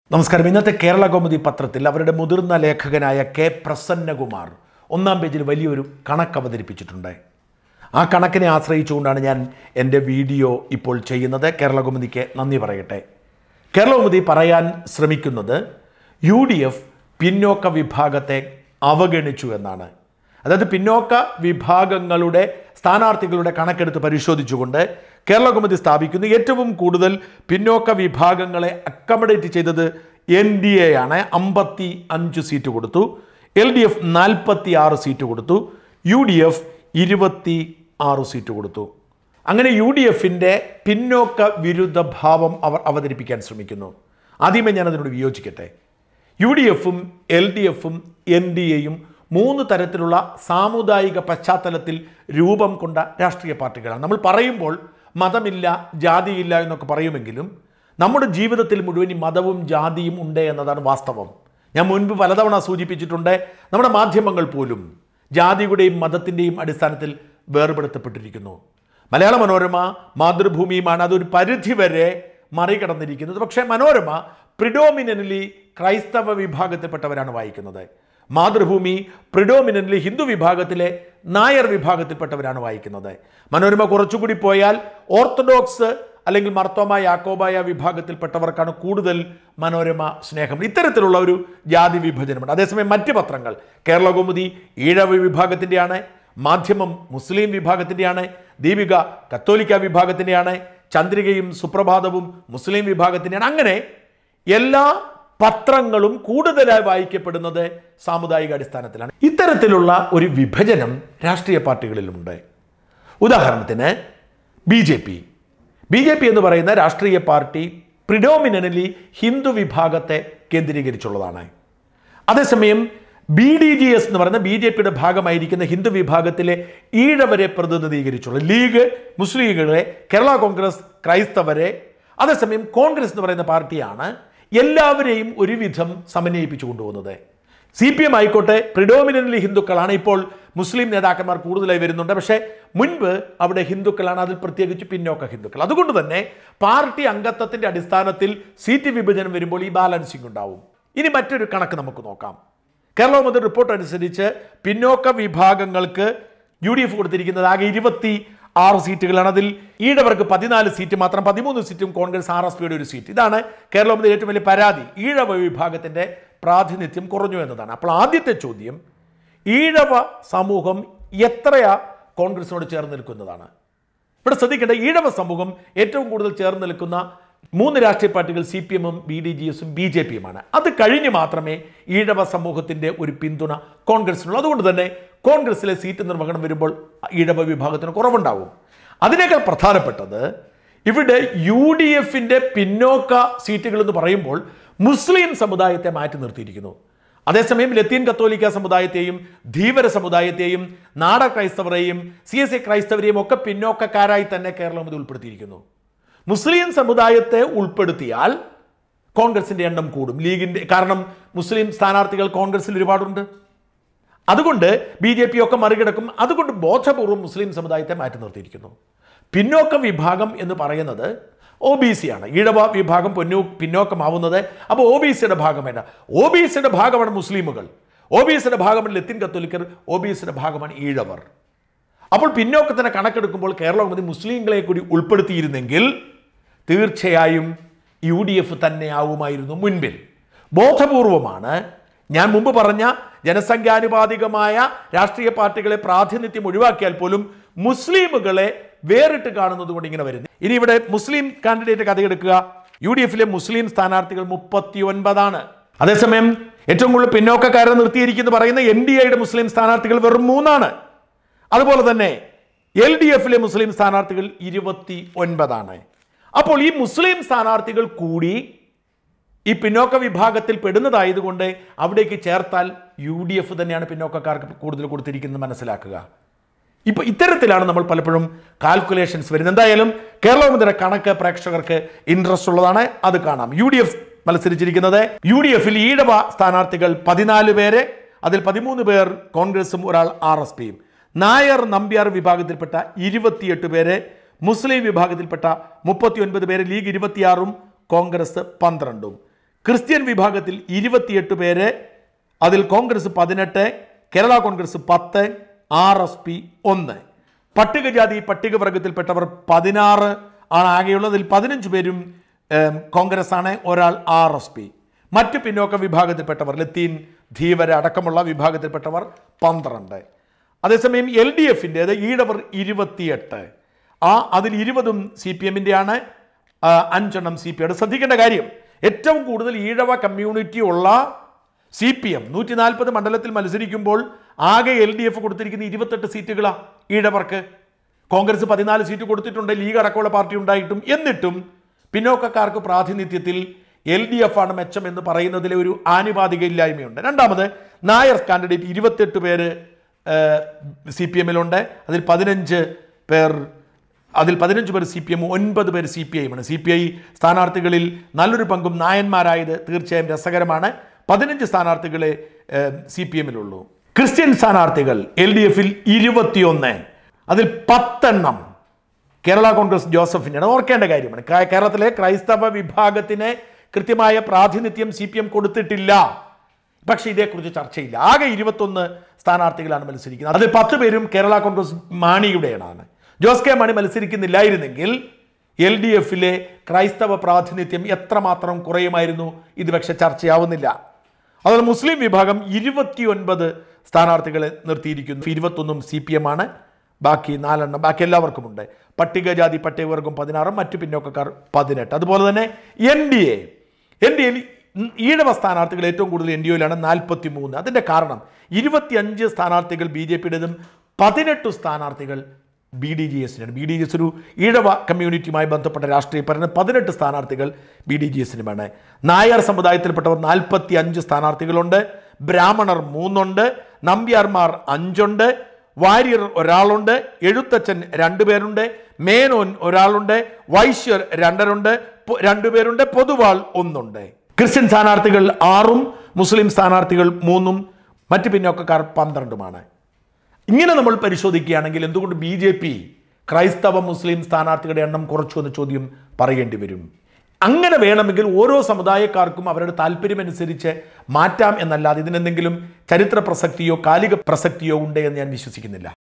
നമസ്കാരം ഇന്നത്തെ കേരള കൗമുദി പത്രത്തിൽ അവരുടെ മുതിർന്ന ലേഖകനായ കെ പ്രസന്നകുമാർ ഒന്നാം പേജിൽ വലിയൊരു കണക്ക് അവതരിപ്പിച്ചിട്ടുണ്ട് ആ കണക്കിനെ ആശ്രയിച്ചുകൊണ്ടാണ് ഞാൻ എൻ്റെ വീഡിയോ ഇപ്പോൾ ചെയ്യുന്നത് കേരള കൗമുദിക്ക് നന്ദി പറയട്ടെ കേരള കൗമുദി പറയാൻ ശ്രമിക്കുന്നത് യു ഡി എഫ് പിന്നോക്ക വിഭാഗത്തെ അവഗണിച്ചു എന്നാണ് അതായത് പിന്നോക്ക വിഭാഗങ്ങളുടെ സ്ഥാനാർത്ഥികളുടെ കണക്കെടുത്ത് പരിശോധിച്ചുകൊണ്ട് കേരള കൗമുദി സ്ഥാപിക്കുന്നു ഏറ്റവും കൂടുതൽ പിന്നോക്ക വിഭാഗങ്ങളെ അക്കമഡേറ്റ് ചെയ്തത് എൻ ഡി എ ആണ് അമ്പത്തി അഞ്ച് സീറ്റ് കൊടുത്തു എൽ ഡി എഫ് നാൽപ്പത്തി ആറ് സീറ്റ് കൊടുത്തു യു ഡി എഫ് ഇരുപത്തി ആറ് സീറ്റ് കൊടുത്തു അങ്ങനെ യു ഡി എഫിൻ്റെ പിന്നോക്ക വിരുദ്ധ ഭാവം അവർ അവതരിപ്പിക്കാൻ ശ്രമിക്കുന്നു ആദ്യമേ ഞാൻ അതിനോട് വിയോജിക്കട്ടെ യു ഡി എഫും എൽ ഡി എഫും എൻ ഡി എയും മൂന്ന് തരത്തിലുള്ള സാമുദായിക പശ്ചാത്തലത്തിൽ രൂപം കൊണ്ട രാഷ്ട്രീയ പാർട്ടികളാണ് നമ്മൾ പറയുമ്പോൾ മതമില്ല ജാതിയില്ല എന്നൊക്കെ പറയുമെങ്കിലും നമ്മുടെ ജീവിതത്തിൽ മുഴുവൻ ഈ മതവും ജാതിയും ഉണ്ട് എന്നതാണ് വാസ്തവം ഞാൻ മുൻപ് പലതവണ സൂചിപ്പിച്ചിട്ടുണ്ട് നമ്മുടെ മാധ്യമങ്ങൾ പോലും ജാതിയുടെയും മതത്തിൻ്റെയും അടിസ്ഥാനത്തിൽ വേർപെടുത്തപ്പെട്ടിരിക്കുന്നു മലയാള മനോരമ മാതൃഭൂമിയുമാണ് അതൊരു പരിധിവരെ മറികടന്നിരിക്കുന്നത് പക്ഷേ മനോരമ പ്രിഡോമിനൻ്റ്ലി ക്രൈസ്തവ വിഭാഗത്തിൽപ്പെട്ടവരാണ് വായിക്കുന്നത് മാതൃഭൂമി പ്രിഡോമിനൻ്റ്ലി ഹിന്ദു വിഭാഗത്തിലെ നായർ വിഭാഗത്തിൽപ്പെട്ടവരാണ് വായിക്കുന്നത് മനോരമ കുറച്ചുകൂടി പോയാൽ ഓർത്തഡോക്സ് അല്ലെങ്കിൽ മർത്തോമ യാക്കോബായ വിഭാഗത്തിൽപ്പെട്ടവർക്കാണ് കൂടുതൽ മനോരമ സ്നേഹം ഇത്തരത്തിലുള്ള ഒരു ജാതി വിഭജനമുണ്ട് അതേസമയം മറ്റ് പത്രങ്ങൾ കേരള കൗമുദി ഈഴവ വിഭാഗത്തിൻ്റെയാണ് മാധ്യമം മുസ്ലിം വിഭാഗത്തിൻ്റെയാണ് ദീപിക കത്തോലിക്ക വിഭാഗത്തിൻ്റെയാണ് ചന്ദ്രികയും സുപ്രഭാതവും മുസ്ലിം വിഭാഗത്തിൻ്റെയാണ് അങ്ങനെ എല്ലാ പത്രങ്ങളും കൂടുതലായി വായിക്കപ്പെടുന്നത് സാമുദായിക അടിസ്ഥാനത്തിലാണ് ഇത്തരത്തിലുള്ള ഒരു വിഭജനം രാഷ്ട്രീയ പാർട്ടികളിലുണ്ട് ഉദാഹരണത്തിന് B J P B J P എന്ന് പറയുന്ന രാഷ്ട്രീയ പാർട്ടി പ്രിഡോമിനൻ്റ്ലി ഹിന്ദു വിഭാഗത്തെ കേന്ദ്രീകരിച്ചുള്ളതാണ് അതേസമയം ബി ഡി ജി എസ് എന്ന് പറയുന്ന ബി ജെ പിയുടെ ഭാഗമായിരിക്കുന്ന ഹിന്ദു വിഭാഗത്തിലെ ഈഴവരെ പ്രതിനിധീകരിച്ചുള്ള ലീഗ് മുസ്ലിം ലീഗുകളെ കേരള കോൺഗ്രസ് ക്രൈസ്തവരെ അതേസമയം കോൺഗ്രസ് എന്ന് പറയുന്ന പാർട്ടിയാണ് എല്ലാവരെയും ഒരുവിധം സമന്വയിപ്പിച്ചു കൊണ്ടുപോകുന്നത് സി പി എം ആയിക്കോട്ടെ പ്രിഡോമിനൻ്റ്ലി ഹിന്ദുക്കളാണ് ഇപ്പോൾ മുസ്ലിം നേതാക്കന്മാർ കൂടുതലായി വരുന്നുണ്ട് പക്ഷേ മുൻപ് അവിടെ ഹിന്ദുക്കളാണ് അതിൽ പ്രത്യേകിച്ച് പിന്നോക്ക ഹിന്ദുക്കൾ അതുകൊണ്ട് തന്നെ പാർട്ടി അംഗത്വത്തിന്റെ അടിസ്ഥാനത്തിൽ സീറ്റ് വിഭജനം വരുമ്പോൾ ഈ ബാലൻസിംഗ് ഉണ്ടാവും ഇനി മറ്റൊരു കണക്ക് നമുക്ക് നോക്കാം കേരള മന്ത്രി റിപ്പോർട്ട് അനുസരിച്ച് പിന്നോക്ക വിഭാഗങ്ങൾക്ക് യു ഡി എഫ് കൊടുത്തിരിക്കുന്നത് ആകെ ഇരുപത്തി ആറ് സീറ്റുകളാണ് അതിൽ ഈഴവർക്ക് പതിനാല് സീറ്റ് മാത്രം പതിമൂന്ന് സീറ്റും കോൺഗ്രസ് ആർ എസ് പിയുടെ ഒരു സീറ്റ് ഇതാണ് കേരള മന്ത്രി ഏറ്റവും വലിയ പരാതി ഈഴവ വിഭാഗത്തിന്റെ പ്രാതിനിധ്യം കുറഞ്ഞു എന്നതാണ് അപ്പോൾ ആദ്യത്തെ ചോദ്യം ഈഴവ സമൂഹം എത്രയാ കോൺഗ്രസിനോട് ചേർന്ന് നിൽക്കുന്നതാണ് ഇവിടെ ശ്രദ്ധിക്കേണ്ട ഈഴവ സമൂഹം ഏറ്റവും കൂടുതൽ ചേർന്ന് നിൽക്കുന്ന മൂന്ന് രാഷ്ട്രീയ പാർട്ടികൾ സി പി എമ്മും ബി ഡി ജി എസും ബി ജെ പിയുമാണ് അത് കഴിഞ്ഞ് മാത്രമേ ഈഴവ സമൂഹത്തിന്റെ ഒരു പിന്തുണ കോൺഗ്രസിനുള്ളൂ അതുകൊണ്ട് തന്നെ കോൺഗ്രസിലെ സീറ്റ് നിർവഹണം വരുമ്പോൾ ഈഴവ വിഭാഗത്തിന് കുറവുണ്ടാവും അതിനേക്കാൾ പ്രധാനപ്പെട്ടത് ഇവിടെ യു ഡി എഫിന്റെ പിന്നോക്ക സീറ്റുകൾ എന്ന് പറയുമ്പോൾ മുസ്ലിം സമുദായത്തെ മാറ്റി നിർത്തിയിരിക്കുന്നു അതേസമയം ലത്തീൻ കത്തോലിക്ക സമുദായത്തെയും ധീവര സമുദായത്തെയും നാട ക്രൈസ്തവരെയും സി എസ് എ ക്രൈസ്തവരെയും ഒക്കെ പിന്നോക്കക്കാരായി തന്നെ കേരളം ഇത് ഉൾപ്പെടുത്തിയിരിക്കുന്നു മുസ്ലിം സമുദായത്തെ ഉൾപ്പെടുത്തിയാൽ കോൺഗ്രസിന്റെ എണ്ണം കൂടും ലീഗിന്റെ കാരണം മുസ്ലിം സ്ഥാനാർത്ഥികൾ കോൺഗ്രസിൽ ഒരുപാടുണ്ട് അതുകൊണ്ട് ബി ജെ പി ഒക്കെ മറികടക്കും അതുകൊണ്ട് ബോധപൂർവം മുസ്ലിം സമുദായത്തെ മാറ്റി നിർത്തിയിരിക്കുന്നു പിന്നോക്ക വിഭാഗം എന്ന് പറയുന്നത് ഒ ബി സി ആണ് ഈഴവ വിഭാഗം പൊന്നു പിന്നോക്കമാവുന്നത് അപ്പോൾ ഒ ബി സിയുടെ ഭാഗം വേണ്ട ഒ ബി സിയുടെ ഭാഗമാണ് മുസ്ലിമുകൾ ഒ ബി സിയുടെ ഭാഗമാണ് ലത്തിൻ കത്തോലിക്കർ ഒ ബി സിയുടെ ഭാഗമാണ് ഈഴവർ അപ്പോൾ പിന്നോക്കത്തിന് കണക്കെടുക്കുമ്പോൾ കേരളം മതി മുസ്ലിങ്ങളെ കൂടി ഉൾപ്പെടുത്തിയിരുന്നെങ്കിൽ തീർച്ചയായും യു ഡി എഫ് തന്നെ ആവുമായിരുന്നു മുൻപിൽ ബോധപൂർവമാണ് ഞാൻ മുമ്പ് പറഞ്ഞ ജനസംഖ്യാനുപാതികമായ രാഷ്ട്രീയ പാർട്ടികളെ പ്രാതിനിധ്യം ഒഴിവാക്കിയാൽ പോലും മുസ്ലിമുകളെ വേറിട്ട് കാണുന്നത് കൊണ്ട് ഇങ്ങനെ വരുന്നു ഇനി ഇവിടെ മുസ്ലിം കാൻഡിഡേറ്റ് കഥയെടുക്കുക യു ഡി എഫിലെ മുസ്ലിം സ്ഥാനാർത്ഥികൾ മുപ്പത്തി ഒൻപതാണ് അതേസമയം ഏറ്റവും കൂടുതൽ പിന്നോക്കക്കാരെ നിർത്തിയിരിക്കുന്നു പറയുന്ന എൻ ഡി എയുടെ മുസ്ലിം സ്ഥാനാർത്ഥികൾ വെറും മൂന്നാണ് അതുപോലെ തന്നെ എൽ ഡി എഫിലെ മുസ്ലിം സ്ഥാനാർത്ഥികൾ ഇരുപത്തി ഒൻപതാണ് അപ്പോൾ ഈ മുസ്ലിം സ്ഥാനാർത്ഥികൾ കൂടി ഈ പിന്നോക്ക വിഭാഗത്തിൽ പെടുന്നതായതുകൊണ്ട് അവിടേക്ക് ചേർത്താൽ യു ഡി എഫ് തന്നെയാണ് പിന്നോക്കക്കാർക്ക് കൂടുതൽ കൊടുത്തിരിക്കുന്നത് മനസ്സിലാക്കുക ഇപ്പൊ ഇത്തരത്തിലാണ് നമ്മൾ പലപ്പോഴും കാൽക്കുലേഷൻസ് വരുന്നത് എന്തായാലും കേരളമുദ്ര കണക്ക് പ്രേക്ഷകർക്ക് ഇൻട്രസ്റ്റ് ഉള്ളതാണ് അത് കാണാം യു ഡി എഫ് മത്സരിച്ചിരിക്കുന്നത് യു ഡി എഫിൽ ഈഴവ സ്ഥാനാർത്ഥികൾ പതിനാല് പേര് അതിൽ പതിമൂന്ന് പേർ കോൺഗ്രസും ഒരാൾ ആർ എസ് പിയും നായർ നമ്പ്യാർ വിഭാഗത്തിൽപ്പെട്ട ഇരുപത്തിയെട്ട് പേര് മുസ്ലിം വിഭാഗത്തിൽപ്പെട്ട മുപ്പത്തി ഒൻപത് പേര് ലീഗ് ഇരുപത്തിയാറും കോൺഗ്രസ് പന്ത്രണ്ടും ക്രിസ്ത്യൻ വിഭാഗത്തിൽ ഇരുപത്തിയെട്ട് പേര് അതിൽ കോൺഗ്രസ് പതിനെട്ട് കേരള കോൺഗ്രസ് പത്ത് ആർ എസ് പി ഒന്ന് പട്ടികജാതി പട്ടികവർഗത്തിൽപ്പെട്ടവർ പതിനാറ് ആണ് ആകെയുള്ളത് അതിൽ പതിനഞ്ച് പേരും ഏം, കോൺഗ്രസ് ആണ് ഒരാൾ ആർ എസ് പി മറ്റ് പിന്നോക്ക വിഭാഗത്തിൽപ്പെട്ടവർ ലത്തീൻ ധീവര അടക്കമുള്ള വിഭാഗത്തിൽപ്പെട്ടവർ പന്ത്രണ്ട് അതേസമയം എൽ ഡി എഫിൻ്റേത് ഈഴവർ ഇരുപത്തിയെട്ട് ആ അതിൽ ഇരുപതും സി പി എമ്മിൻ്റെയാണ് അഞ്ചെണ്ണം സി പി ഐയുടെ ശ്രദ്ധിക്കേണ്ട കാര്യം ഏറ്റവും കൂടുതൽ ഈഴവ കമ്മ്യൂണിറ്റി ഉള്ള സി പി എം നൂറ്റി നാൽപ്പത് മണ്ഡലത്തിൽ മത്സരിക്കുമ്പോൾ ആകെ എൽ ഡി എഫ് കൊടുത്തിരിക്കുന്ന ഇരുപത്തെട്ട് സീറ്റുകളാണ് ഈഴവർക്ക് കോൺഗ്രസ് പതിനാല് സീറ്റ് കൊടുത്തിട്ടുണ്ട് ലീഗ് അടക്കമുള്ള പാർട്ടി ഉണ്ടായിട്ടും എന്നിട്ടും പിന്നോക്കക്കാർക്ക് പ്രാതിനിധ്യത്തിൽ എൽ ഡി എഫ് ആണ് മെച്ചം എന്ന് പറയുന്നതിലെ ഒരു ആനുപാതിക ഇല്ലായ്മയുണ്ട് രണ്ടാമത് നായർ കാൻഡിഡേറ്റ് ഇരുപത്തെട്ട് പേര് സി പി എമ്മിലുണ്ട് അതിൽ പതിനഞ്ച് പേർ അതിൽ പതിനഞ്ച് പേർ സി പി എം ഒൻപത് പേർ സി പി ഐയുമാണ് സി പി ഐ സ്ഥാനാർത്ഥികളിൽ നല്ലൊരു പങ്കും നായന്മാരായത് തീർച്ചയായും രസകരമാണ് പതിനഞ്ച് സ്ഥാനാർത്ഥികളെ സി പി എമ്മിലുള്ളൂ ക്രിസ്ത്യൻ സ്ഥാനാർത്ഥികൾ എൽ ഡി എഫിൽ ഇരുപത്തിയൊന്ന് അതിൽ പത്തെണ്ണം കേരള കോൺഗ്രസ് ജോസഫിൻ്റെയാണ് ഓർക്കേണ്ട കാര്യമാണ് കേ- കേരളത്തിലെ ക്രൈസ്തവ വിഭാഗത്തിന് കൃത്യമായ പ്രാതിനിധ്യം സി പി എം കൊടുത്തിട്ടില്ല പക്ഷേ ഇതേക്കുറിച്ച് ചർച്ചയില്ല ആകെ ഇരുപത്തൊന്ന് സ്ഥാനാർത്ഥികളാണ് മത്സരിക്കുന്നത് അതിൽ പത്ത് പേരും കേരള കോൺഗ്രസ് മാണിയുടെയാണ് ജോസ് കെ മാണി മത്സരിക്കുന്നില്ലായിരുന്നെങ്കിൽ എൽ ഡി എഫിലെ ക്രൈസ്തവ പ്രാതിനിധ്യം എത്രമാത്രം കുറയുമായിരുന്നു ഇത് പക്ഷെ ചർച്ചയാവുന്നില്ല അതുപോലെ മുസ്ലിം വിഭാഗം ഇരുപത്തിയൊൻപത് സ്ഥാനാർത്ഥികളെ നിർത്തിയിരിക്കുന്നു ഇരുപത്തൊന്നും സി പി എം ആണ് ബാക്കി നാലെണ്ണം ബാക്കി എല്ലാവർക്കുമുണ്ട് പട്ടികജാതി പട്ടികവർഗം പതിനാറും മറ്റു പിന്നോക്കക്കാർ പതിനെട്ട് അതുപോലെ തന്നെ N D A N D എയിൽ ഈഴവ സ്ഥാനാർത്ഥികൾ ഏറ്റവും കൂടുതൽ എൻ ഡി എയിലാണ് നാൽപ്പത്തി മൂന്ന് അതിൻ്റെ കാരണം ഇരുപത്തിയഞ്ച് സ്ഥാനാർത്ഥികൾ ബി ജെ പിയുടേതും പതിനെട്ട് സ്ഥാനാർത്ഥികൾ ബി ഡി ജി എസിനാണ് ബി ഡി ജി എസ് ഒരു ഈഴവ കമ്മ്യൂണിറ്റിയുമായി ബന്ധപ്പെട്ട രാഷ്ട്രീയ പറയുന്ന പതിനെട്ട് സ്ഥാനാർത്ഥികൾ ബി ഡി ജി എസിനുമാണ് നായർ സമുദായത്തിൽപ്പെട്ടവർ നാൽപ്പത്തി അഞ്ച് സ്ഥാനാർത്ഥികളുണ്ട് ബ്രാഹ്മണർ മൂന്നുണ്ട് നമ്പ്യാർമാർ അഞ്ചുണ്ട് വാര്യർ ഒരാളുണ്ട് എഴുത്തച്ഛൻ രണ്ടുപേരുണ്ട് മേനോൻ ഒരാളുണ്ട് വൈശ്യർ രണ്ടരുണ്ട് പൊ- രണ്ടുപേരുണ്ട് പൊതുവാൾ ഒന്നുണ്ട് ക്രിസ്ത്യൻ സ്ഥാനാർത്ഥികൾ ആറും മുസ്ലിം സ്ഥാനാർത്ഥികൾ മൂന്നും മറ്റ് പിന്നോക്കക്കാർ പന്ത്രണ്ടുമാണ് ഇങ്ങനെ നമ്മൾ പരിശോധിക്കുകയാണെങ്കിൽ എന്തുകൊണ്ട് ബി ജെ പി ക്രൈസ്തവ മുസ്ലിം സ്ഥാനാർത്ഥികളുടെ എണ്ണം കുറച്ചു എന്ന ചോദ്യം പറയേണ്ടി വരും അങ്ങനെ വേണമെങ്കിൽ ഓരോ സമുദായക്കാർക്കും അവരുടെ താല്പര്യമനുസരിച്ച് മാറ്റാം എന്നല്ലാതെ ഇതിനെന്തെങ്കിലും ചരിത്ര പ്രസക്തിയോ കാലിക പ്രസക്തിയോ ഉണ്ട് എന്ന് ഞാൻ വിശ്വസിക്കുന്നില്ല